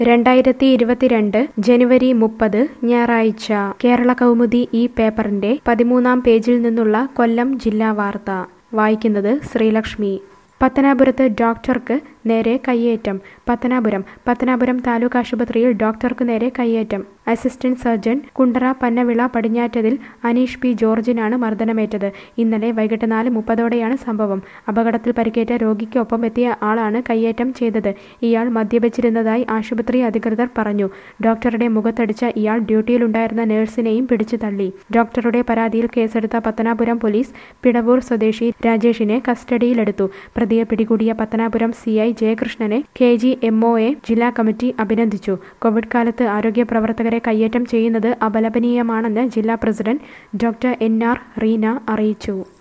രണ്ടായിരത്തി ഇരുപത്തിരണ്ട് ജനുവരി മുപ്പത് ഞായറാഴ്ച കേരള കൗമുദി ഈ പേപ്പറിന്റെ പതിമൂന്നാം പേജിൽ നിന്നുള്ള കൊല്ലം ജില്ലാ വാർത്ത വായിക്കുന്നത് ശ്രീലക്ഷ്മി പത്തനാപുരത്ത് ഡോക്ടർക്ക് നേരെ കയ്യേറ്റം പത്തനാപുരം പത്തനാപുരം താലൂക്ക് ആശുപത്രിയിൽ ഡോക്ടർക്ക് നേരെ കയ്യേറ്റം അസിസ്റ്റന്റ് സർജൻ കുണ്ടറ പന്നവിള പടിഞ്ഞാറ്റതിൽ അനീഷ് പി ജോർജിനാണ് മർദ്ദനമേറ്റത് ഇന്നലെ വൈകിട്ട് നാല് മുപ്പതോടെയാണ് സംഭവം അപകടത്തിൽ പരിക്കേറ്റ രോഗിക്കൊപ്പം എത്തിയ ആളാണ് കയ്യേറ്റം ചെയ്തത് ഇയാൾ മദ്യപിച്ചിരുന്നതായി ആശുപത്രി അധികൃതർ പറഞ്ഞു ഡോക്ടറുടെ മുഖത്തടിച്ച ഇയാൾ ഡ്യൂട്ടിയിലുണ്ടായിരുന്ന നഴ്സിനെയും പിടിച്ചു തള്ളി ഡോക്ടറുടെ പരാതിയിൽ കേസെടുത്ത പത്തനാപുരം പോലീസ് പിടവൂർ സ്വദേശി രാജേഷിനെ കസ്റ്റഡിയിലെടുത്തു പ്രതിയെ പിടികൂടിയ പത്തനാപുരം സി ഐ ജയകൃഷ്ണനെ K G M O A ജില്ലാ കമ്മിറ്റി അഭിനന്ദിച്ചു കോവിഡ് കാലത്ത് ആരോഗ്യ പ്രവർത്തകരെ കയ്യേറ്റം ചെയ്യുന്നത് അപലപനീയമാണെന്ന് ജില്ലാ president doctor N R Reena അറിയിച്ചു